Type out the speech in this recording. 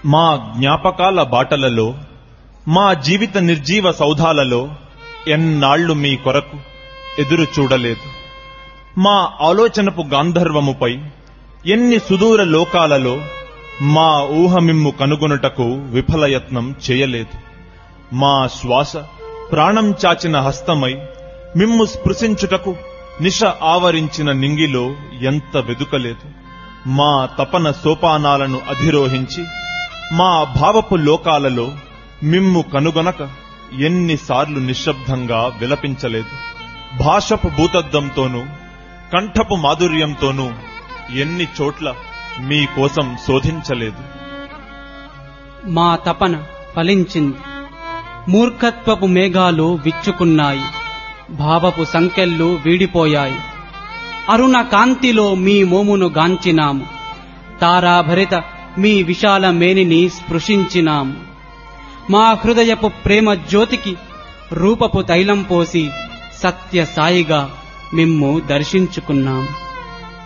మా జ్ఞాపకాల బాటలలో మా జీవిత నిర్జీవ సౌధాలలో ఎన్నాళ్లు మీ కొరకు ఎదురు చూడలేదు మా ఆలోచనపు గాంధర్వముపై ఎన్ని సుదూర లోకాలలో మా ఊహ మిమ్ము కనుగొనుటకు విఫలయత్నం చేయలేదు మా శ్వాస ప్రాణం చాచిన హస్తమై మిమ్ము స్పృశించుటకు నిశ ఆవరించిన నింగిలో ఎంత వెదుకలేదు మా తపన సోపానాలను అధిరోహించి మా భావపు లోకాలలో మిమ్ము కనుగొనక ఎన్నిసార్లు నిశ్శబ్దంగా విలపించలేదు భాషపు భూతద్దంతోనూ కంఠపు మాధుర్యంతోనూ ఎన్ని చోట్ల మీ కోసం శోధించలేదు మా తపన ఫలించింది మూర్ఖత్వపు మేఘాలు విచ్చుకున్నాయి భావపు సంకెళ్ళు వీడిపోయాయి అరుణ కాంతిలో మీ మోమును గాంచినాము తారాభరిత మీ విశాల మేనిని స్పృశించినాము మా హృదయపు ప్రేమ జ్యోతికి రూపపు తైలం పోసి సత్య సాయిగా మిమ్ము దర్శించుకున్నాము